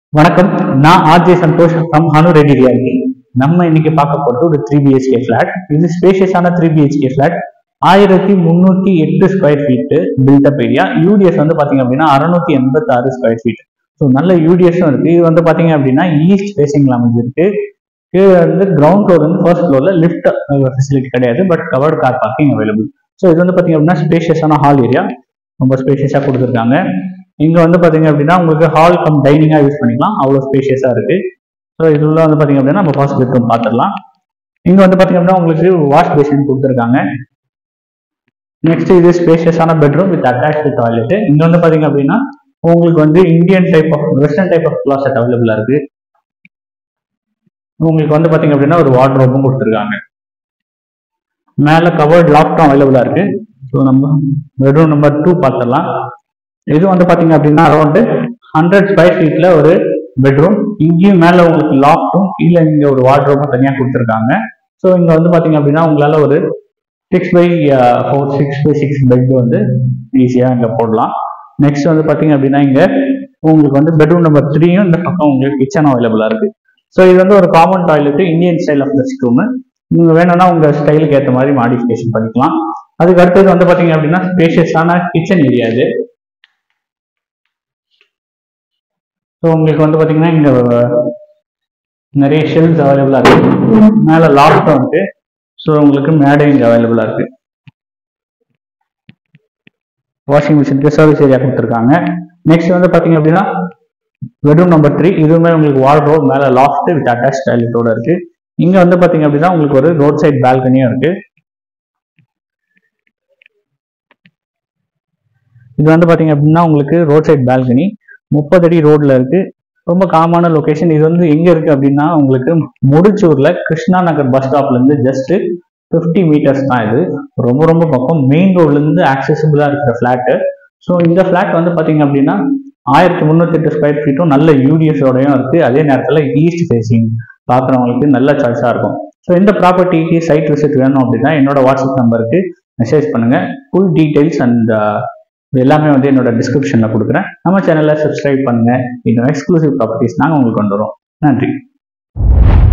வணக்கம் நான் RJ Santhosh from Hanu ready reality நம்ம இன்னைக்கு பார்க்க போறது ஒரு த்ரீ பிஹெச்கே ஃபிளாட் இது ஸ்பேஷியஸான த்ரீ பிஹெச்கே ஃபிளாட் ஆயிரத்தி முந்நூற்றி எட்டு square feet built up area UDS வந்து பாத்தீங்க அப்படின்னா அறுநூத்தி எண்பத்தாறு ஸ்கொயர் ஃபீட் ஸோ நல்ல யூடிஎஸும் இருக்கு இது வந்து பாத்தீங்க அப்படின்னா ஈஸ்ட் ஃபேசிங்ல அமைஞ்சிருக்கு கீழே வந்து கிரவுண்ட் ஃப்ளோர் வந்து ஃபர்ஸ்ட் ஃப்ளோர்ல லிஃப்ட் ஃபெசிலிட்டி கிடையாது but covered car parking available so இது வந்து பாத்தீங்க அப்படின்னா ஸ்பேஷியஸான ஹால் ஏரியா ரொம்ப ஸ்பேஷியஸாக கொடுத்துருக்காங்க இங்க வந்து பாத்தீங்க அப்படின்னா உங்களுக்கு ஹால் கம் டைனிங்கா யூஸ் பண்ணிக்கலாம் அவ்வளவு ஸ்பேஷியஸா இருக்கு ஸோ இதுல வந்து பாத்தீங்க அப்படின்னா நம்ம ஃபர்ஸ்ட் பெட்ரூம் பார்த்துடலாம் இங்க வந்து பாத்தீங்க அப்படின்னா உங்களுக்கு வாஷ் பேசின் கொடுத்துருக்காங்க நெக்ஸ்ட் இது ஸ்பேஷியஸான பெட்ரூம் வித் அட்டாச்சு டாய்லெட் இங்க வந்து பாத்தீங்க அப்படின்னா உங்களுக்கு வந்து Indian type of western type of closet அவைலபிளா இருக்கு உங்களுக்கு வந்து பாத்தீங்க அப்படின்னா ஒரு வார்ட்ரோபும் கொடுத்துருக்காங்க மேல கவர்ட் லாப்டும் அவைலபிளா இருக்கு ஸோ நம்ம பெட்ரூம் நம்பர் டூ பார்த்துடலாம் இது வந்து பாத்தீங்க அப்படின்னா அரௌண்ட் ஹண்ட்ரட் ஸ்கொயர் ஃபீட்ல ஒரு பெட்ரூம் இங்கேயும் மேல உங்களுக்கு லாஃப்டும் கீழே இங்க ஒரு வார்ட்ரோபும் தனியா கொடுத்துருக்காங்க ஸோ இங்க வந்து பாத்தீங்க அப்படின்னா உங்களால ஒரு six by four six by six bed வந்து ஈஸியா இங்க போடலாம் நெக்ஸ்ட் வந்து பாத்தீங்க அப்படின்னா இங்க உங்களுக்கு வந்து பெட்ரூம் நம்பர் த்ரீயும் இந்த பக்கம் உங்களுக்கு கிச்சன் அவைலபிளா இருக்கு ஸோ இது வந்து ஒரு common toilet Indian style of rest room நீங்க வேணும்னா உங்க ஸ்டைலுக்கு ஏற்ற மாதிரி மாடிஃபிகேஷன் பண்ணிக்கலாம் அதுக்கு அடுத்தது வந்து பாத்தீங்க அப்படின்னா ஸ்பேஷியஸான கிச்சன் ஏரியா இது ஸோ உங்களுக்கு வந்து பார்த்தீங்கன்னா இங்கே நிறைய ஷெல்ஸ் அவைலபிளாக இருக்கு மேலே லாஃப்டும் இருக்கு ஸோ உங்களுக்கு மேடை இங்கே அவைலபிளாக இருக்கு வாஷிங் மிஷினுக்கு சர்வீஸ் ஏரியா கொடுத்துருக்காங்க நெக்ஸ்ட் வந்து பார்த்தீங்க அப்படின்னா பெட்ரூம் நம்பர் த்ரீ இதுவுமே உங்களுக்கு வார்ட்ரோப் மேலே லாஃப்ட் வித் அட்டாச் டாய்லெட்டோட இருக்கு இங்கே வந்து பார்த்தீங்க அப்படின்னா உங்களுக்கு ஒரு ரோட் சைட் பால்கனியும் இருக்கு இது வந்து பார்த்தீங்க அப்படின்னா உங்களுக்கு ரோட் சைட் பால்கனி முப்பது அடி ரோட்ல இருக்கு ரொம்ப காமான லொகேஷன் இது வந்து எங்க இருக்கு அப்படின்னா உங்களுக்கு முடிச்சூர்ல கிருஷ்ணா நகர் பஸ் ஸ்டாப்ல இருந்து ஜஸ்ட் ஃபிஃப்டி மீட்டர்ஸ் தான் இது ரொம்ப ரொம்ப பக்கம் மெயின் ரோட்ல இருந்து ஆக்சசிபிளா இருக்கிற ஃபிளாட்டு ஸோ இந்த ஃபிளாட் வந்து பாத்தீங்க அப்படின்னா ஆயிரத்தி முந்நூத்தி எட்டு ஸ்கொயர் ஃபீட்டும் நல்ல யூடிஎஸோடையும் இருக்கு அதே நேரத்தில் ஈஸ்ட் ஃபேசிங் பார்க்குறவங்களுக்கு நல்ல சாய்ஸாக இருக்கும் ஸோ இந்த ப்ராப்பர்ட்டிக்கு சைட் விசிட் வேணும் அப்படின்னா என்னோட வாட்ஸ்அப் நம்பருக்கு மெசேஜ் பண்ணுங்க ஃபுல் டீடைல்ஸ் அண்ட் இது எல்லாமே வந்து என்னோட டிஸ்கிரிப்ஷனில் கொடுக்குறேன் நம்ம சேனலை சப்ஸ்கிரைப் பண்ணுங்க இன்னும் எக்ஸ்க்ளூசிவ் ப்ராப்பர்ட்டிஸ் நாங்கள் உங்களுக்கு கொண்டு வரோம் நன்றி